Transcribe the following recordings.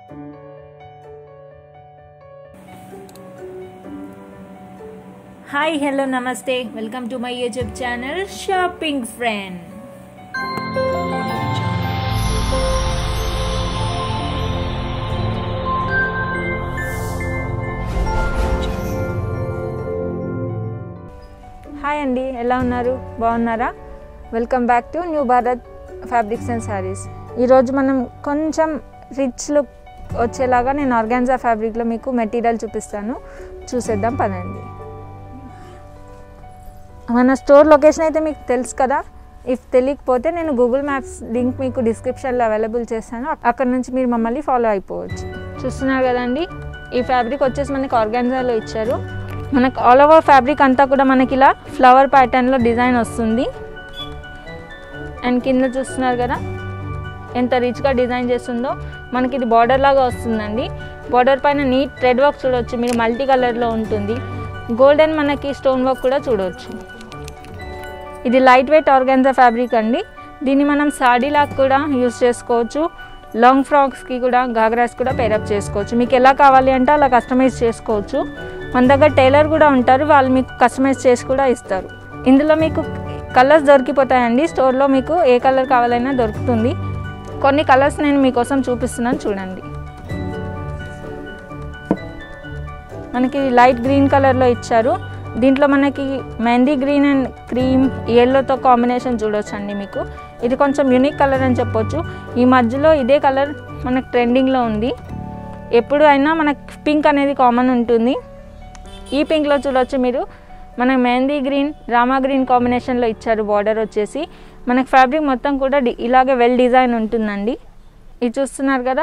hi hello నమస్తే welcome to my YouTube channel shopping friend hi అండి ఎలా ఉన్నారు బాగున్నారా welcome back to new Bharat fabrics and sarees ఈరోజు మనం కొంచెం రిచ్ లుక్ వచ్చేలాగా నేను ఆర్గాన్జా ఫ్యాబ్రిక్లో మీకు మెటీరియల్ చూపిస్తాను చూసేద్దాం పదండి మన స్టోర్ లొకేషన్ అయితే మీకు తెలుసు కదా ఇఫ్ తెలియకపోతే నేను గూగుల్ మ్యాప్స్ లింక్ మీకు డిస్క్రిప్షన్లో అవైలబుల్ చేస్తాను అక్కడ నుంచి మీరు మమ్మల్ని ఫాలో అయిపోవచ్చు చూస్తున్నారు కదండి ఈ ఫ్యాబ్రిక్ వచ్చేసి మనకి ఆర్గాన్జాలో ఇచ్చారు మనకు ఆల్ ఓవర్ ఫ్యాబ్రిక్ అంతా కూడా మనకి ఇలా ఫ్లవర్ ప్యాటర్న్లో డిజైన్ వస్తుంది అండ్ కింద చూస్తున్నారు కదా ఎంత రిచ్గా డిజైన్ చేస్తుందో మనకి ఇది బార్డర్ లాగా వస్తుందండి బార్డర్ పైన నీట్ థ్రెడ్ వర్క్ చూడవచ్చు మీరు మల్టీ కలర్లో ఉంటుంది గోల్డెన్ మనకి స్టోన్ వర్క్ కూడా చూడవచ్చు ఇది లైట్ వెయిట్ ఆర్గాన్జా ఫ్యాబ్రిక్ అండి దీన్ని మనం సాడీలాగా కూడా యూస్ చేసుకోవచ్చు లాంగ్ ఫ్రాక్స్కి కూడా గాగ్రాస్ కూడా పేరప్ చేసుకోవచ్చు మీకు ఎలా కావాలి అంటే అలా కస్టమైజ్ చేసుకోవచ్చు మన దగ్గర టైలర్ కూడా ఉంటారు వాళ్ళు మీకు కస్టమైజ్ చేసి కూడా ఇస్తారు ఇందులో మీకు కలర్స్ దొరికిపోతాయండి స్టోర్లో మీకు ఏ కలర్ కావాలైనా దొరుకుతుంది కొన్ని కలర్స్ నేను మీకోసం చూపిస్తున్నాను చూడండి మనకి లైట్ గ్రీన్ కలర్లో ఇచ్చారు దీంట్లో మనకి మెహందీ గ్రీన్ అండ్ క్రీమ్ ఎల్లోతో కాంబినేషన్ చూడొచ్చు అండి మీకు ఇది కొంచెం యూనిక్ కలర్ అని చెప్పొచ్చు ఈ మధ్యలో ఇదే కలర్ మనకు ట్రెండింగ్లో ఉంది ఎప్పుడు అయినా మనకు పింక్ అనేది కామన్ ఉంటుంది ఈ పింక్లో చూడొచ్చు మీరు మనకు మెహందీ గ్రీన్ రామా గ్రీన్ కాంబినేషన్లో ఇచ్చారు బార్డర్ వచ్చేసి మనకు ఫ్యాబ్రిక్ మొత్తం కూడా డి- ఇలాగే వెల్ డిజైన్ ఉంటుందండి ఇది చూస్తున్నారు కదా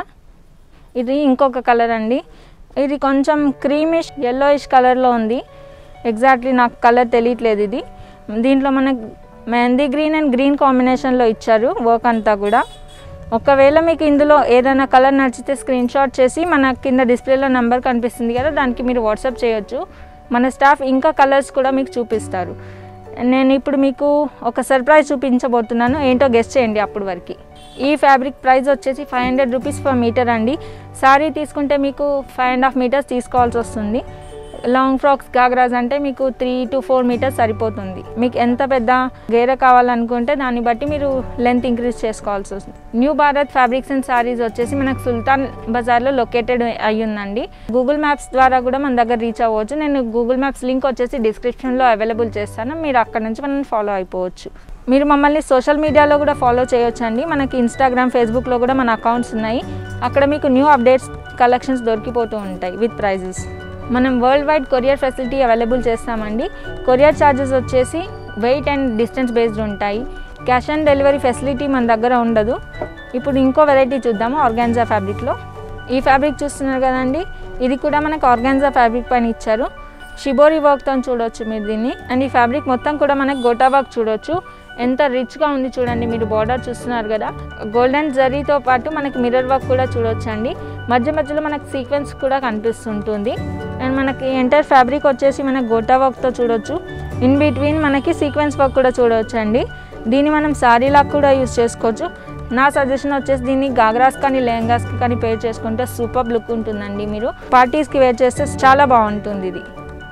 ఇది ఇంకొక కలర్ అండి ఇది కొంచెం క్రీమిష్ ఎల్లోయిష్ కలర్లో ఉంది ఎగ్జాక్ట్లీ నాకు కలర్ తెలియట్లేదు ఇది దీంట్లో మనకు మెహందీ గ్రీన్ అండ్ గ్రీన్ కాంబినేషన్లో ఇచ్చారు వర్క్ అంతా కూడా ఒకవేళ మీకు ఇందులో ఏదైనా కలర్ నచ్చితే స్క్రీన్ షాట్ చేసి మన కింద డిస్ప్లేలో నెంబర్ కనిపిస్తుంది కదా దానికి మీరు వాట్సాప్ చేయొచ్చు మన స్టాఫ్ ఇంకా కలర్స్ కూడా మీకు చూపిస్తారు నేను ఇప్పుడు మీకు ఒక సర్ప్రైజ్ చూపించబోతున్నాను ఏంటో గెస్ట్ చేయండి అప్పుడు వరకు ఈ ఫ్యాబ్రిక్ ప్రైస్ వచ్చేసి five hundred rupees per metre అండి సారీ తీసుకుంటే మీకు ఫైవ్ అండ్ హాఫ్ మీటర్స్ తీసుకోవాల్సి వస్తుంది లాంగ్ ఫ్రాక్స్ గాగ్రాస్ అంటే మీకు త్రీ టు ఫోర్ మీటర్స్ సరిపోతుంది మీకు ఎంత పెద్ద గేర కావాలనుకుంటే దాన్ని బట్టి మీరు లెంత్ ఇంక్రీజ్ చేసుకోవాల్సి వస్తుంది new Bharat fabrics and sarees వచ్చేసి మనకు సుల్తాన్ బజార్లో లొకేటెడ్ అయి ఉందండి గూగుల్ మ్యాప్స్ ద్వారా కూడా మన దగ్గర రీచ్ అవ్వచ్చు నేను గూగుల్ మ్యాప్స్ లింక్ వచ్చేసి డిస్క్రిప్షన్లో అవైలబుల్ చేస్తాను మీరు అక్కడ నుంచి మనం ఫాలో అయిపోవచ్చు మీరు మమ్మల్ని సోషల్ మీడియాలో కూడా ఫాలో చేయొచ్చండి మనకి ఇన్స్టాగ్రామ్ ఫేస్బుక్లో కూడా మన అకౌంట్స్ ఉన్నాయి అక్కడ మీకు న్యూ అప్డేట్స్ కలెక్షన్స్ దొరికిపోతూ ఉంటాయి విత్ ప్రైజెస్ మనం world wide courier facility available చేస్తామండి కొరియర్ ఛార్జెస్ వచ్చేసి వెయిట్ అండ్ డిస్టెన్స్ బేస్డ్ ఉంటాయి క్యాష్ ఆన్ డెలివరీ ఫెసిలిటీ మన దగ్గర ఉండదు ఇప్పుడు ఇంకో వెరైటీ చూద్దాము ఆర్గాన్జా ఫ్యాబ్రిక్లో ఈ ఫ్యాబ్రిక్ చూస్తున్నారు కదండి ఇది కూడా మనకు ఆర్గాన్జా ఫ్యాబ్రిక్ పైన ఇచ్చారు షిబోరి వర్క్తో చూడొచ్చు మీరు దీన్ని అండ్ ఈ ఫ్యాబ్రిక్ మొత్తం కూడా మనకు గోటా వర్క్ చూడొచ్చు ఎంత రిచ్గా ఉంది చూడండి మీరు బార్డర్ చూస్తున్నారు కదా గోల్డెన్ జరీతో పాటు మనకి మిర్రర్ వర్క్ కూడా చూడొచ్చు అండి మధ్య మధ్యలో మనకి సీక్వెన్స్ కూడా కనిపిస్తుంటుంది అండ్ మనకి ఎంటైర్ ఫ్యాబ్రిక్ వచ్చేసి మనకి గోటా వర్క్తో చూడొచ్చు ఇన్ బిట్వీన్ మనకి సీక్వెన్స్ వర్క్ కూడా చూడవచ్చు అండి దీన్ని మనం సారీలాగా కూడా యూస్ చేసుకోవచ్చు నా సజెషన్ వచ్చేసి దీన్ని గాగ్రాస్ కానీ లెహంగాస్కి కానీ పేర్ చేసుకుంటే సూపర్ లుక్ ఉంటుందండి మీరు పార్టీస్కి వేర్ చేస్తే చాలా బాగుంటుంది ఇది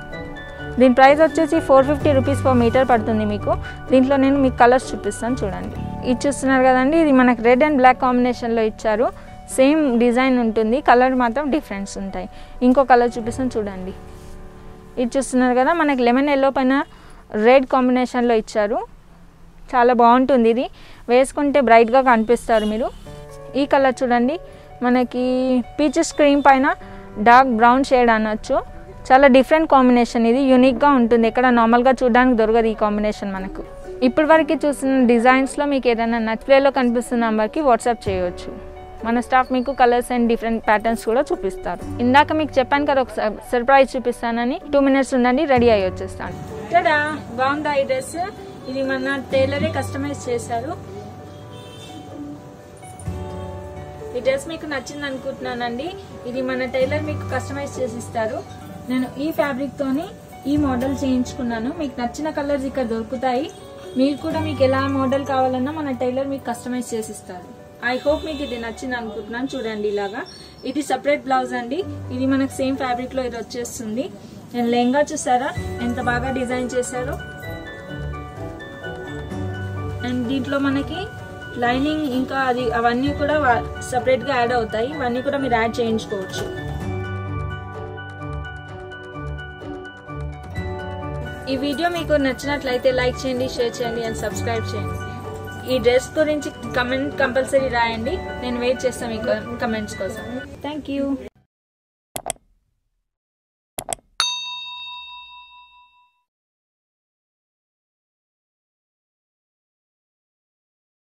దీని ప్రైస్ వచ్చేసి four fifty rupees per metre పడుతుంది మీకు దీంట్లో నేను మీకు కలర్స్ చూపిస్తాను చూడండి ఇది చూస్తున్నారు కదండి ఇది మనకు రెడ్ అండ్ బ్లాక్ కాంబినేషన్లో ఇచ్చారు సేమ్ డిజైన్ ఉంటుంది కలర్ మాత్రం డిఫరెన్స్ ఉంటాయి ఇంకో కలర్ చూపిస్తాను చూడండి ఇది చూస్తున్నారు కదా మనకి లెమన్ ఎల్లో పైన రెడ్ కాంబినేషన్లో ఇచ్చారు చాలా బాగుంటుంది ఇది వేసుకుంటే బ్రైట్గా కనిపిస్తారు మీరు ఈ కలర్ చూడండి మనకి పీచ్ స్క్రీన్ పైన డార్క్ బ్రౌన్ షేడ్ అనొచ్చు చాలా డిఫరెంట్ కాంబినేషన్ ఇది యూనిక్గా ఉంటుంది ఇక్కడ నార్మల్గా చూడడానికి దొరకదు ఈ కాంబినేషన్ మనకు ఇప్పటి వరకు చూసిన డిజైన్స్లో మీకు ఏదైనా నచ్చిలేలో కనిపిస్తున్న నెంబర్కి వాట్సాప్ చేయవచ్చు మన స్టాఫ్ మీకు కలర్స్ అండ్ డిఫరెంట్ ప్యాటర్న్స్ కూడా చూపిస్తారు ఇందాక మీకు చెప్పాను కదా ఒక సర్ప్రైజ్ చూపిస్తానని టూ మినిట్స్ ఉండండి రెడీ అయ్యి వచ్చేస్తాను కదా బాగుందా ఈ డ్రెస్ ఇది మన టైలరే కస్టమైజ్ చేశారు ఈ డ్రెస్ మీకు నచ్చింది అనుకుంటున్నానండి ఇది మన టైలర్ మీకు కస్టమైజ్ చేసి ఇస్తారు నేను ఈ ఫ్యాబ్రిక్ తోని ఈ మోడల్ చేయించుకున్నాను మీకు నచ్చిన కలర్స్ ఇక్కడ దొరుకుతాయి మీరు కూడా మీకు ఎలా మోడల్ కావాలన్నా మన టైలర్ మీకు కస్టమైజ్ చేసి ఇస్తారు ఐ హోప్ మీకు ఇది నచ్చింది అనుకుంటున్నాను చూడండి ఇలాగా ఇది సపరేట్ బ్లౌజ్ అండి ఇది మనకు సేమ్ ఫ్యాబ్రిక్ లో ఇది వచ్చేస్తుంది నేను లెహంగా చూసారా ఎంత బాగా డిజైన్ చేశారో అండ్ దీంట్లో మనకి లైనింగ్ ఇంకా అది అవన్నీ కూడా సపరేట్ గా యాడ్ అవుతాయి ఇవన్నీ కూడా మీరు యాడ్ చేయించుకోవచ్చు ఈ వీడియో మీకు నచ్చినట్లయితే లైక్ చేయండి షేర్ చేయండి అండ్ సబ్స్క్రైబ్ చేయండి ఈ డ్రెస్ గురించి కమెంట్ కంపల్సరీ రాయండి నేను వెయిట్ చేస్తాను మీ కమెంట్స్ కోసం థ్యాంక్ యూ